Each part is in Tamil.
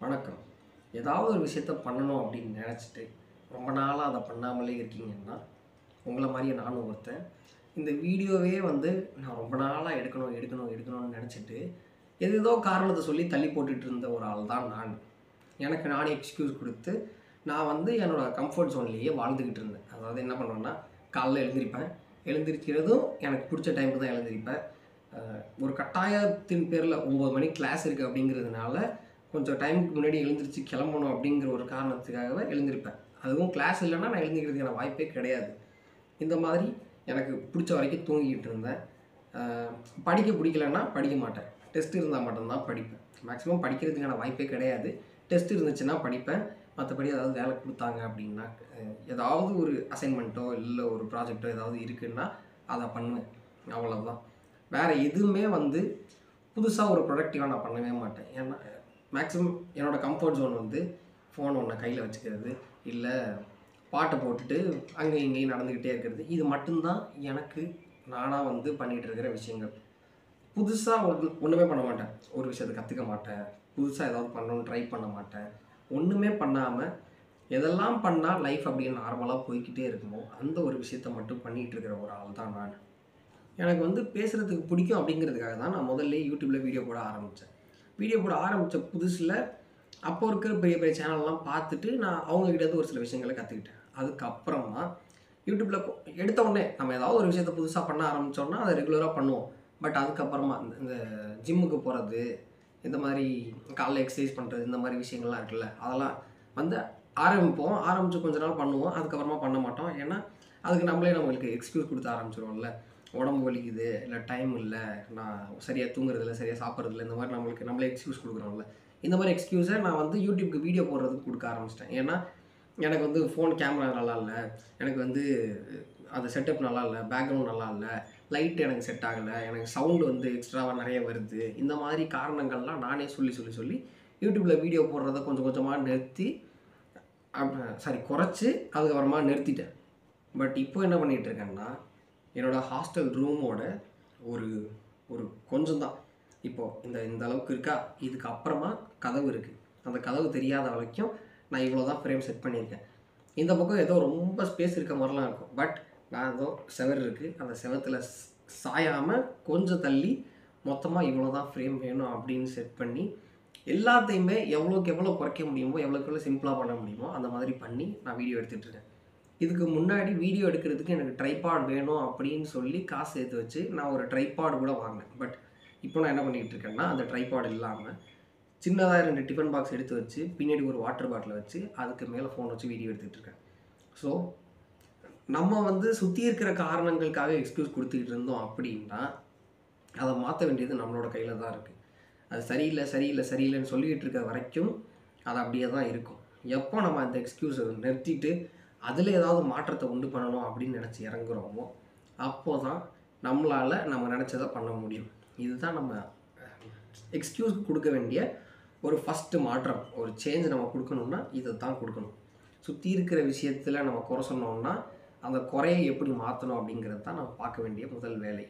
வணக்கம் ஏதாவது ஒரு விஷயத்த பண்ணணும் அப்படின்னு நினச்சிட்டு ரொம்ப நாளாக அதை பண்ணாமலே இருக்கீங்கன்னா உங்களை மாதிரியே நானும் ஒருத்தன் இந்த வீடியோவே வந்து நான் ரொம்ப நாளாக எடுக்கணும் எடுக்கணும் எடுக்கணும்னு நினச்சிட்டு ஏதேதோ காரணத்தை சொல்லி தள்ளி போட்டுட்டு இருந்த ஒரு ஆள் தான் நான் எனக்கு நானே எக்ஸ்கியூஸ் கொடுத்து நான் வந்து என்னோடய கம்ஃபர்ட் ஜோன்லேயே வாழ்ந்துக்கிட்டு இருந்தேன் அதாவது என்ன பண்ணுவேன்னா காலைல எழுந்திருப்பேன் எழுந்திருக்கிறதும் எனக்கு பிடிச்ச டைமுக்கு தான் எழுந்திருப்பேன் அஹ் ஒரு கட்டாயத்தின் பேரில் ஒம்பது மணிக்கு கிளாஸ் இருக்குது அப்படிங்கிறதுனால கொஞ்சம் டைமுக்கு முன்னாடி எழுந்திரிச்சு கிளம்பணும் அப்படிங்கிற ஒரு காரணத்துக்காகவே எழுந்திருப்பேன் அதுவும் கிளாஸ் இல்லைன்னா நான் எழுந்திருக்கிறதுக்கான வாய்ப்பே கிடையாது இந்த மாதிரி எனக்கு பிடிச்ச வரைக்கும் தூங்கிக்கிட்டு இருந்தேன் அஹ் படிக்க பிடிக்கலன்னா படிக்க மாட்டேன் டெஸ்ட் இருந்தால் மட்டும்தான் படிப்பேன் மேக்ஸிமம் படிக்கிறதுக்கான வாய்ப்பே கிடையாது டெஸ்ட் இருந்துச்சுன்னா படிப்பேன் மற்றபடி ஏதாவது வேலை கொடுத்தாங்க அப்படின்னா அஹ் ஏதாவது ஒரு அசைன்மெண்ட்டோ இல்லை ஒரு ப்ராஜெக்ட்டோ ஏதாவது இருக்குன்னா அதை பண்ணுவேன் அவ்வளோதான் வேறு எதுவுமே வந்து புதுசாக ஒரு ப்ரொடக்டிவாக நான் பண்ணவே மாட்டேன் ஏன்னா மேக்ஸிமம் என்னோடய கம்ஃபர்ட் ஜோன் வந்து ஃபோன் ஒன்று கையில் வச்சுக்கிறது இல்லை பாட்டை போட்டுட்டு அங்கே இங்கேயும் நடந்துக்கிட்டே இருக்கிறது இது மட்டும்தான் எனக்கு நானாக வந்து பண்ணிகிட்டு இருக்கிற விஷயங்கள் புதுசாக ஒன்று ஒன்றுமே பண்ண மாட்டேன் ஒரு விஷயத்தை கற்றுக்க மாட்டேன் புதுசாக ஏதாவது பண்ணணும்னு ட்ரை பண்ண மாட்டேன் ஒன்றுமே பண்ணாமல் எதெல்லாம் பண்ணால் லைஃப் அப்படியே நார்மலாக போய்க்கிட்டே இருக்குமோ அந்த ஒரு விஷயத்த மட்டும் பண்ணிகிட்டு இருக்கிற ஒரு ஆள் தான் நான் எனக்கு வந்து பேசுகிறதுக்கு பிடிக்கும் அப்படிங்கிறதுக்காக தான் நான் முதல்ல யூடியூப்பில் வீடியோ போட ஆரம்பித்தேன் வீடியோ போட ஆரம்பித்த புதுசில் அப்போ இருக்கிற பெரிய பெரிய சேனல்லாம் பார்த்துட்டு நான் அவங்ககிட்ட இருந்து ஒரு சில விஷயங்களை கற்றுக்கிட்டேன் அதுக்கப்புறமா யூடியூப்பில் எடுத்த உடனே நம்ம ஏதாவது ஒரு விஷயத்த புதுசாக பண்ண ஆரம்பித்தோன்னா அதை ரெகுலராக பண்ணுவோம் பட் அதுக்கப்புறமா இந்த இந்த ஜிம்முக்கு போகிறது இந்த மாதிரி காலைல எக்ஸசைஸ் பண்ணுறது இந்த மாதிரி விஷயங்கள்லாம் இருக்குல்ல அதெல்லாம் வந்து ஆரம்பிப்போம் ஆரம்பித்து கொஞ்ச நாள் பண்ணுவோம் அதுக்கப்புறமா பண்ண மாட்டோம் ஏன்னா அதுக்கு நம்மளே நம்மளுக்கு எக்ஸ்கியூஸ் கொடுத்து ஆரம்பிச்சிருவோம்ல உடம்பு வலிக்குது இல்லை டைம் இல்லை நான் சரியாக தூங்குறது இல்லை சரியாக சாப்பிட்றது இல்லை இந்த மாதிரி நம்மளுக்கு நம்மளே எக்ஸ்கியூஸ் கொடுக்குறோம்ல இந்த மாதிரி எக்ஸ்கியூஸை நான் வந்து யூடியூப்க்கு வீடியோ போடுறதுக்கு கொடுக்க ஆரம்பிச்சிட்டேன் ஏன்னா எனக்கு வந்து ஃபோன் கேமரா நல்லா இல்லை எனக்கு வந்து அந்த செட்டப் நல்லா இல்லை பேக்ரவுண்ட் நல்லா இல்லை லைட் எனக்கு செட் ஆகலை எனக்கு சவுண்டு வந்து எக்ஸ்ட்ராவாக நிறைய வருது இந்த மாதிரி காரணங்கள்லாம் நானே சொல்லி சொல்லி சொல்லி யூடியூப்பில் வீடியோ போடுறத கொஞ்சம் கொஞ்சமாக நிறுத்தி சாரி குறைச்சி அதுக்கப்புறமா நிறுத்திட்டேன் பட் இப்போ என்ன பண்ணிகிட்டு இருக்கேன்னா என்னோடய ஹாஸ்டல் ரூமோட ஒரு ஒரு கொஞ்சம் தான் இப்போது இந்த இந்த அளவுக்கு இருக்கா இதுக்கு அப்புறமா கதவு இருக்குது அந்த கதவு தெரியாத வரைக்கும் நான் இவ்வளோ தான் ஃப்ரேம் செட் பண்ணியிருக்கேன் இந்த பக்கம் ஏதோ ரொம்ப ஸ்பேஸ் இருக்க மாதிரிலாம் இருக்கும் பட் நான் ஏதோ செவர் இருக்குது அந்த செவத்தில் சாயாமல் கொஞ்சம் தள்ளி மொத்தமாக இவ்வளோ தான் ஃப்ரேம் வேணும் அப்படின்னு செட் பண்ணி எல்லாத்தையுமே எவ்வளோக்கு எவ்வளோ குறைக்க முடியுமோ எவ்வளோக்கு எவ்வளோ சிம்பிளாக பண்ண முடியுமோ அந்த மாதிரி பண்ணி நான் வீடியோ எடுத்துகிட்டு இருக்கேன் இதுக்கு முன்னாடி வீடியோ எடுக்கிறதுக்கு எனக்கு ட்ரைபாட் வேணும் அப்படின்னு சொல்லி காசு சேர்த்து வச்சு நான் ஒரு ட்ரைபாட் கூட வாங்கினேன் பட் இப்போ நான் என்ன பண்ணிகிட்டு இருக்கேன்னா அந்த ட்ரைபாட் இல்லாமல் சின்னதாக ரெண்டு டிஃபன் பாக்ஸ் எடுத்து வச்சு பின்னாடி ஒரு வாட்டர் பாட்டில் வச்சு அதுக்கு மேலே ஃபோன் வச்சு வீடியோ எடுத்துகிட்டு இருக்கேன் ஸோ நம்ம வந்து சுற்றி இருக்கிற காரணங்களுக்காக எக்ஸ்கியூஸ் கொடுத்துக்கிட்டு இருந்தோம் அப்படின்னா அதை மாற்ற வேண்டியது நம்மளோட கையில் தான் இருக்குது அது சரியில்லை சரியில்லை சரியில்லைன்னு சொல்லிக்கிட்டு இருக்க வரைக்கும் அது அப்படியே தான் இருக்கும் எப்போ நம்ம அந்த எக்ஸ்கியூஸை நிறுத்திட்டு அதில் ஏதாவது மாற்றத்தை உண்டு பண்ணணும் அப்படின்னு நினச்சி இறங்குறோமோ அப்போ தான் நம்மளால் நம்ம நினச்சதை பண்ண முடியும் இதுதான் நம்ம எக்ஸ்கியூஸ் கொடுக்க வேண்டிய ஒரு ஃபஸ்ட்டு மாற்றம் ஒரு சேஞ்ச் நம்ம கொடுக்கணும்னா இதை தான் கொடுக்கணும் சுற்றி இருக்கிற விஷயத்தில் நம்ம குறை சொன்னோம்னா அந்த குறையை எப்படி மாற்றணும் அப்படிங்கிறது தான் நம்ம பார்க்க வேண்டிய முதல் வேலை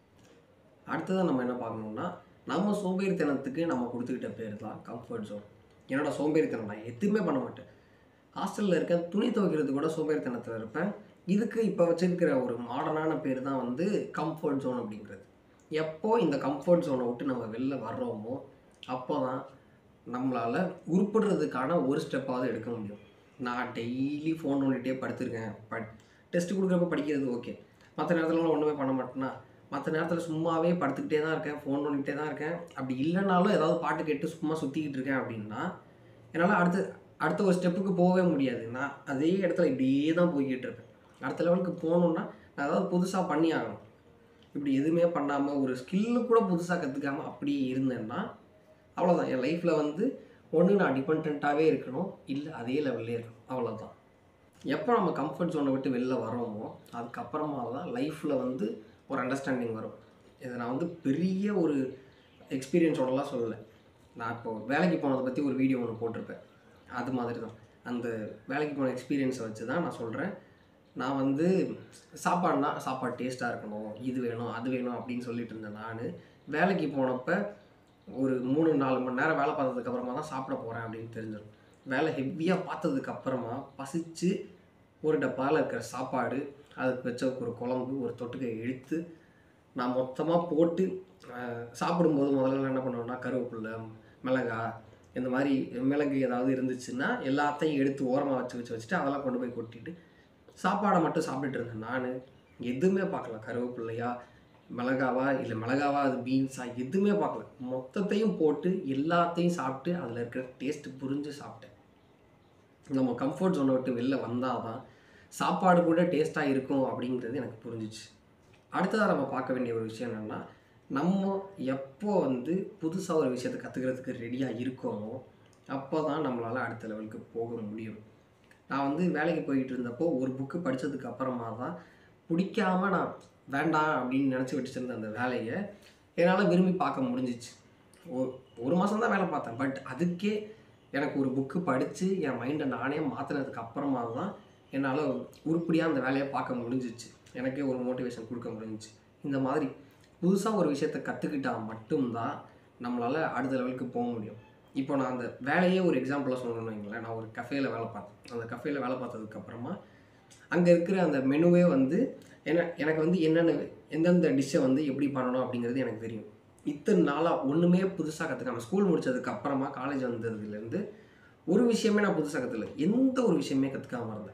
அடுத்ததான் நம்ம என்ன பார்க்கணும்னா நம்ம சோம்பேறித்தனத்துக்கு நம்ம கொடுத்துக்கிட்ட பேர் தான் கம்ஃபர்ட் ஜோன் என்னோட சோம்பேறித்தனம் நான் எதுவுமே பண்ண மாட்டேன் ஹாஸ்டலில் இருக்க துணி துவைக்கிறது கூட சோம்பேறித்தனத்தில் இருப்பேன் இதுக்கு இப்போ வச்சிருக்கிற ஒரு மாடர்னான பேர் தான் வந்து கம்ஃபர்ட் ஜோன் அப்படிங்கிறது எப்போ இந்த கம்ஃபர்ட் ஜோனை விட்டு நம்ம வெளில வர்றோமோ அப்போ தான் நம்மளால் உருப்படுறதுக்கான ஒரு ஸ்டெப்பாவது எடுக்க முடியும் நான் டெய்லி ஃபோன் நோண்டிகிட்டே படுத்திருக்கேன் பட் டெஸ்ட் கொடுக்குறப்ப படிக்கிறது ஓகே மற்ற நேரத்துலலாம் ஒன்றுமே பண்ண மாட்டேன்னா மற்ற நேரத்தில் சும்மாவே படுத்துக்கிட்டே தான் இருக்கேன் ஃபோன் நோண்டிகிட்டே தான் இருக்கேன் அப்படி இல்லைனாலும் ஏதாவது பாட்டு கேட்டு சும்மா சுற்றிக்கிட்டு இருக்கேன் அப்படின்னா என்னால் அடுத்து அடுத்த ஒரு ஸ்டெப்புக்கு போகவே முடியாது நான் அதே இடத்துல இப்படியே தான் போய்கிட்டு இருப்பேன் அடுத்த லெவலுக்கு போகணுன்னா நான் ஏதாவது புதுசாக பண்ணி ஆகணும் இப்படி எதுவுமே பண்ணாமல் ஒரு ஸ்கில்லு கூட புதுசாக கற்றுக்காமல் அப்படியே இருந்தேன்னா அவ்வளோதான் என் லைஃப்பில் வந்து ஒன்று நான் டிபெண்ட்டாகவே இருக்கணும் இல்லை அதே லெவல்லே இருக்கணும் அவ்வளோதான் எப்போ நம்ம கம்ஃபர்ட் ஜோனை விட்டு வெளில வரோமோ அதுக்கப்புறமா தான் லைஃப்பில் வந்து ஒரு அண்டர்ஸ்டாண்டிங் வரும் இதை நான் வந்து பெரிய ஒரு எக்ஸ்பீரியன்ஸோடலாம் சொல்லலை நான் இப்போது வேலைக்கு போனதை பற்றி ஒரு வீடியோ ஒன்று போட்டிருப்பேன் அது மாதிரி தான் அந்த வேலைக்கு போன எக்ஸ்பீரியன்ஸை வச்சு தான் நான் சொல்கிறேன் நான் வந்து சாப்பாடுனா சாப்பாடு டேஸ்ட்டாக இருக்கணும் இது வேணும் அது வேணும் அப்படின்னு சொல்லிட்டு இருந்தேன் நான் வேலைக்கு போனப்போ ஒரு மூணு நாலு மணி நேரம் வேலை பார்த்ததுக்கு அப்புறமா தான் சாப்பிட போகிறேன் அப்படின்னு தெரிஞ்சிடும் வேலை ஹெவியாக பார்த்ததுக்கு அப்புறமா பசிச்சு ஒரு டப்பாவில் இருக்கிற சாப்பாடு அதுக்கு வச்ச ஒரு குழம்பு ஒரு தொட்டுக்கை எடுத்து நான் மொத்தமாக போட்டு அஹ், சாப்பிடும்போது முதல்ல என்ன பண்ணுவேன்னா கருவேப்பிலை மிளகா இந்த மாதிரி மிளகு ஏதாவது இருந்துச்சுன்னா எல்லாத்தையும் எடுத்து ஓரமாக வச்சு வச்சு வச்சுட்டு அதெல்லாம் கொண்டு போய் கொட்டிட்டு சாப்பாடை மட்டும் சாப்பிட்டுட்டு இருந்தேன் நான் எதுவுமே பார்க்கல கருவேப்பில்லையா மிளகாவா இல்லை மிளகாவா அது பீன்ஸா எதுவுமே பார்க்கல மொத்தத்தையும் போட்டு எல்லாத்தையும் சாப்பிட்டு அதில் இருக்கிற டேஸ்ட் புரிஞ்சு சாப்பிட்டேன் நம்ம கம்ஃபர்ட் ஜோனை விட்டு வெளில வந்தால் தான் சாப்பாடு கூட டேஸ்ட்டாக இருக்கும் அப்படிங்கிறது எனக்கு புரிஞ்சிச்சு அடுத்ததாக நம்ம பார்க்க வேண்டிய ஒரு விஷயம் என்னென்னா நம்ம எப்போ வந்து புதுசாக ஒரு விஷயத்தை கற்றுக்கிறதுக்கு ரெடியாக இருக்கோமோ அப்போ தான் நம்மளால் அடுத்த லெவலுக்கு போக முடியும் நான் வந்து வேலைக்கு போயிட்டு இருந்தப்போ ஒரு புக்கு படித்ததுக்கு அப்புறமா தான் பிடிக்காம நான் வேண்டாம் அப்படின்னு நினச்சி வச்சுருந்த அந்த வேலையை என்னால் விரும்பி பார்க்க முடிஞ்சிச்சு ஒரு ஒரு மாதம் தான் வேலை பார்த்தேன் பட் அதுக்கே எனக்கு ஒரு புக்கு படித்து என் மைண்டை நானே மாற்றினதுக்கு அப்புறமா தான் என்னால் உருப்படியாக அந்த வேலையை பார்க்க முடிஞ்சிச்சு எனக்கே ஒரு மோட்டிவேஷன் கொடுக்க முடிஞ்சிச்சு இந்த மாதிரி புதுசாக ஒரு விஷயத்தை கற்றுக்கிட்டால் மட்டும்தான் நம்மளால் அடுத்த லெவலுக்கு போக முடியும் இப்போ நான் அந்த வேலையே ஒரு எக்ஸாம்பிளாக சொல்லணும்னு வைங்களேன் நான் ஒரு கஃபேல வேலை பார்த்தேன் அந்த கஃபேல வேலை பார்த்ததுக்கு அப்புறமா அங்கே இருக்கிற அந்த மெனுவே வந்து என்ன எனக்கு வந்து என்னென்ன எந்தெந்த டிஷ்ஷை வந்து எப்படி பண்ணணும் அப்படிங்கிறது எனக்கு தெரியும் இத்தனை நாளாக ஒன்றுமே புதுசாக கற்றுக்காம ஸ்கூல் முடிச்சதுக்கு அப்புறமா காலேஜ் வந்ததுலேருந்து ஒரு விஷயமே நான் புதுசாக கற்றுக்கல எந்த ஒரு விஷயமே கற்றுக்காம இருந்தேன்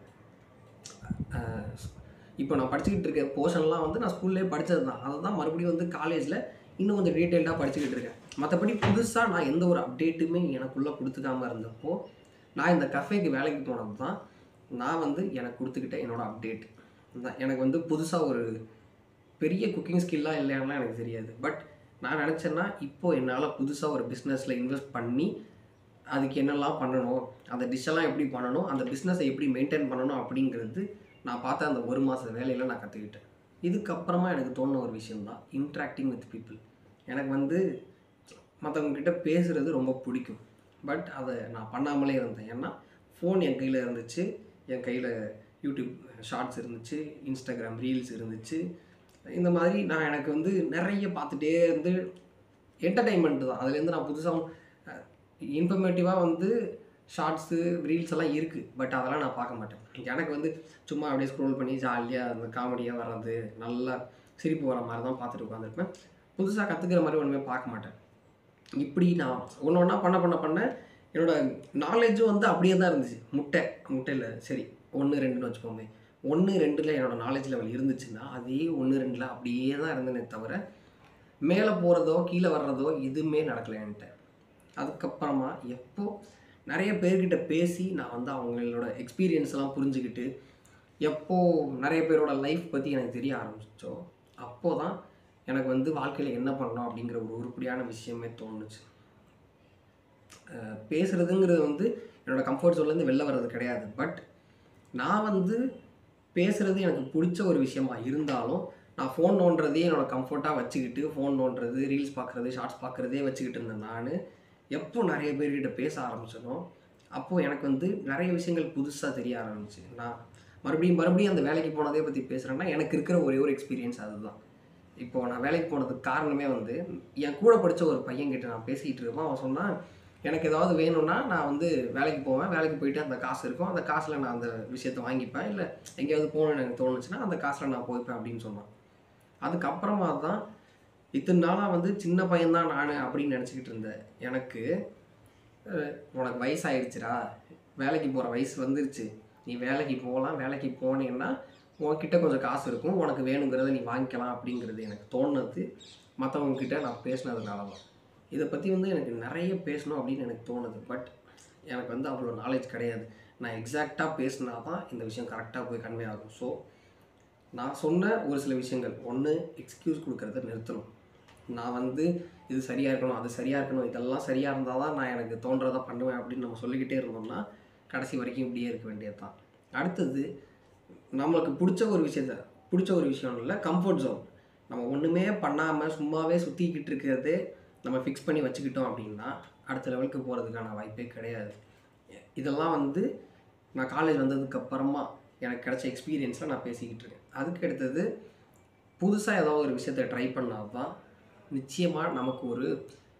அஹ் இப்போ நான் படிச்சுக்கிட்டு இருக்க போர்ஷன்லாம் வந்து நான் ஸ்கூல்லேயே படித்தது தான் அதை தான் மறுபடியும் வந்து காலேஜில் இன்னும் கொஞ்சம் டீட்டெயில்டாக படிச்சுக்கிட்டு இருக்கேன் மற்றபடி புதுசாக நான் எந்த ஒரு அப்டேட்டுமே எனக்குள்ளே கொடுத்துக்காம இருந்தப்போ நான் இந்த கஃபேக்கு வேலைக்கு போனது தான் நான் வந்து எனக்கு கொடுத்துக்கிட்ட என்னோட அப்டேட் எனக்கு வந்து புதுசாக ஒரு பெரிய குக்கிங் ஸ்கில்லாக இல்லையான்லாம் எனக்கு தெரியாது பட் நான் நினச்சேன்னா இப்போ என்னால் புதுசாக ஒரு பிஸ்னஸில் இன்வெஸ்ட் பண்ணி அதுக்கு என்னெல்லாம் பண்ணணும் அந்த டிஷ்ஷெல்லாம் எப்படி பண்ணணும் அந்த பிஸ்னஸை எப்படி மெயின்டைன் பண்ணணும் அப்படிங்கிறது நான் பார்த்த அந்த ஒரு மாத வேலையில் நான் கற்றுக்கிட்டேன் இதுக்கப்புறமா எனக்கு தோணுன ஒரு விஷயம்தான் இன்ட்ராக்டிங் வித் பீப்புள் எனக்கு வந்து மற்றவங்க கிட்ட பேசுகிறது ரொம்ப பிடிக்கும் பட் அதை நான் பண்ணாமலே இருந்தேன் ஏன்னா ஃபோன் என் கையில் இருந்துச்சு என் கையில் யூடியூப் ஷார்ட்ஸ் இருந்துச்சு இன்ஸ்டாகிராம் ரீல்ஸ் இருந்துச்சு இந்த மாதிரி நான் எனக்கு வந்து நிறைய பார்த்துட்டே இருந்து என்டர்டைன்மெண்ட் தான் அதுலேருந்து நான் புதுசாக இன்ஃபர்மேட்டிவாக வந்து ஷார்ட்ஸு ரீல்ஸ் எல்லாம் இருக்குது பட் அதெல்லாம் நான் பார்க்க மாட்டேன் எனக்கு வந்து சும்மா அப்படியே ஸ்க்ரோல் பண்ணி ஜாலியாக அந்த காமெடியாக வர்றது நல்லா சிரிப்பு வர மாதிரி தான் பார்த்துட்டு உட்காந்துருப்பேன் புதுசாக கற்றுக்கிற மாதிரி ஒன்றுமே பார்க்க மாட்டேன் இப்படி நான் ஒன்று ஒன்றா பண்ண பண்ண பண்ண என்னோட நாலேஜும் வந்து அப்படியே தான் இருந்துச்சு முட்டை முட்டையில் சரி ஒன்று ரெண்டுன்னு வச்சுக்கோங்க ஒன்று ரெண்டில் என்னோட நாலேஜ் லெவல் இருந்துச்சுன்னா அதே ஒன்று ரெண்டில் அப்படியே தான் இருந்தேனே தவிர மேலே போகிறதோ கீழே வர்றதோ எதுவுமே நடக்கலை என்கிட்ட அதுக்கப்புறமா எப்போ நிறைய பேர்கிட்ட பேசி நான் வந்து அவங்களோட எக்ஸ்பீரியன்ஸ் எல்லாம் புரிஞ்சுக்கிட்டு எப்போ நிறைய பேரோட லைஃப் பற்றி எனக்கு தெரிய ஆரம்பிச்சோ அப்போ தான் எனக்கு வந்து வாழ்க்கையில் என்ன பண்ணணும் அப்படிங்கிற ஒரு உருப்படியான விஷயமே தோணுச்சு அஹ் பேசுறதுங்கிறது வந்து என்னோட கம்ஃபர்ட் ஜோன்லேருந்து வெளில வர்றது கிடையாது பட் நான் வந்து பேசுறது எனக்கு பிடிச்ச ஒரு விஷயமா இருந்தாலும் நான் ஃபோன் நோண்டுறதே என்னோட கம்ஃபர்ட்டாக வச்சுக்கிட்டு ஃபோன் நோண்டுறது ரீல்ஸ் பார்க்குறது ஷார்ட்ஸ் பார்க்குறதே வச்சுக்கிட்டு இருந்தேன் நான் எப்போ நிறைய பேர்கிட்ட பேச ஆரம்பிச்சனோ அப்போது எனக்கு வந்து நிறைய விஷயங்கள் புதுசாக தெரிய ஆரம்பிச்சு நான் மறுபடியும் மறுபடியும் அந்த வேலைக்கு போனதே பற்றி பேசுகிறேன்னா எனக்கு இருக்கிற ஒரே ஒரு எக்ஸ்பீரியன்ஸ் அதுதான் இப்போது நான் வேலைக்கு போனதுக்கு காரணமே வந்து என் கூட படித்த ஒரு பையன்கிட்ட நான் பேசிக்கிட்டு இருப்பேன் அவன் சொன்னான் எனக்கு ஏதாவது வேணும்னா நான் வந்து வேலைக்கு போவேன் வேலைக்கு போயிட்டு அந்த காசு இருக்கும் அந்த காசில் நான் அந்த விஷயத்தை வாங்கிப்பேன் இல்லை எங்கேயாவது போகணும்னு எனக்கு தோணுச்சுன்னா அந்த காசில் நான் போய்ப்பேன் அப்படின்னு சொன்னான் அதுக்கப்புறமா தான் இத்தனை நாளாக வந்து சின்ன பையன்தான் நான் அப்படின்னு நினச்சிக்கிட்டு இருந்தேன் எனக்கு அஹ், உனக்கு வயசாயிடுச்சுடா வேலைக்கு போகிற வயசு வந்துருச்சு நீ வேலைக்கு போகலாம் வேலைக்கு போனீங்கன்னா உன்கிட்ட கொஞ்சம் காசு இருக்கும் உனக்கு வேணுங்கிறத நீ வாங்கிக்கலாம் அப்படிங்கிறது எனக்கு தோணுது மற்றவங்க கிட்ட நான் பேசினதுனால தான் இதை பற்றி வந்து எனக்கு நிறைய பேசணும் அப்படின்னு எனக்கு தோணுது பட் எனக்கு வந்து அவ்வளோ நாலேஜ் கிடையாது நான் எக்ஸாக்டாக பேசினா தான் இந்த விஷயம் கரெக்டாக போய் கன்வே ஆகும் ஸோ நான் சொன்ன ஒரு சில விஷயங்கள் ஒன்று எக்ஸ்கியூஸ் கொடுக்கறத நிறுத்தணும் நான் வந்து இது சரியாக இருக்கணும் அது சரியாக இருக்கணும் இதெல்லாம் சரியாக இருந்தால் தான் நான் எனக்கு தோன்றதை பண்ணுவேன் அப்படின்னு நம்ம சொல்லிக்கிட்டே இருந்தோம்னா கடைசி வரைக்கும் இப்படியே இருக்க வேண்டியது தான் அடுத்தது நம்மளுக்கு பிடிச்ச ஒரு விஷயத்த பிடிச்ச ஒரு விஷயம் இல்லை கம்ஃபர்ட் ஜோன் நம்ம ஒன்றுமே பண்ணாமல் சும்மாவே சுற்றிக்கிட்டு இருக்கிறதே நம்ம ஃபிக்ஸ் பண்ணி வச்சுக்கிட்டோம் அப்படின்னா அடுத்த லெவலுக்கு போகிறதுக்கான வாய்ப்பே கிடையாது இதெல்லாம் வந்து நான் காலேஜ் வந்ததுக்கு அப்புறமா எனக்கு கிடைச்ச எக்ஸ்பீரியன்ஸில் நான் பேசிக்கிட்டு இருக்கேன் அதுக்கு அடுத்தது புதுசாக ஏதாவது ஒரு விஷயத்தை ட்ரை பண்ணால் தான் நிச்சயமாக நமக்கு ஒரு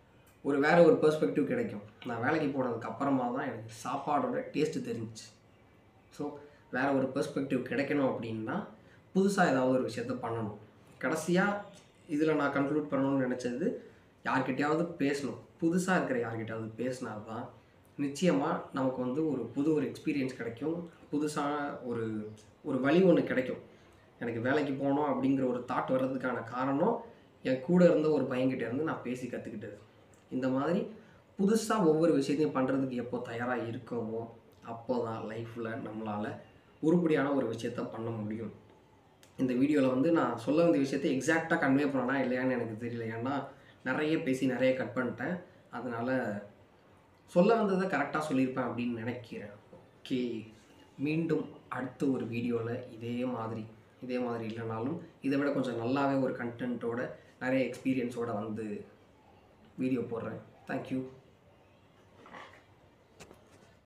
ஒரு வேற ஒரு பெர்ஸ்பெக்டிவ் கிடைக்கும் நான் வேலைக்கு போனதுக்கு அப்புறமா தான் எனக்கு சாப்பாடோட டேஸ்ட்டு தெரிஞ்சிச்சு ஸோ வேற ஒரு பெர்ஸ்பெக்டிவ் கிடைக்கணும் அப்படின்னா புதுசாக ஏதாவது ஒரு விஷயத்த பண்ணணும் கடைசியாக இதில் நான் கன்க்ளூட் பண்ணணும்னு நினச்சது யார்கிட்டயாவது பேசணும் புதுசாக இருக்கிற யார்கிட்டயாவது பேசினா தான் நிச்சயமாக நமக்கு வந்து ஒரு புது ஒரு எக்ஸ்பீரியன்ஸ் கிடைக்கும் புதுசான ஒரு ஒரு வழி ஒன்று கிடைக்கும் எனக்கு வேலைக்கு போகணும் அப்படிங்கிற ஒரு தாட் வர்றதுக்கான காரணம் என் கூட இருந்த ஒரு பையன்கிட்ட இருந்து நான் பேசி கற்றுக்கிட்டது இந்த மாதிரி புதுசாக ஒவ்வொரு விஷயத்தையும் பண்ணுறதுக்கு எப்போ தயாராக இருக்கோமோ அப்போ தான் லைஃப்பில் நம்மளால் உருப்படியான ஒரு விஷயத்த பண்ண முடியும் இந்த வீடியோவில் வந்து நான் சொல்ல வந்த விஷயத்தை எக்ஸாக்டாக கன்வே பண்ணனா இல்லையான்னு எனக்கு தெரியல ஏன்னா நிறைய பேசி நிறைய கட் பண்ணிட்டேன் அதனால் சொல்ல வந்ததை கரெக்டாக சொல்லியிருப்பேன் அப்படின்னு நினைக்கிறேன் ஓகே மீண்டும் அடுத்த ஒரு வீடியோவில் இதே மாதிரி இதே மாதிரி இல்லைனாலும் இதை விட கொஞ்சம் நல்லாவே ஒரு கண்டென்ட்டோட நிறைய எக்ஸ்பீரியன்ஸோட வந்து வீடியோ போடுறேன் தேங்க்யூ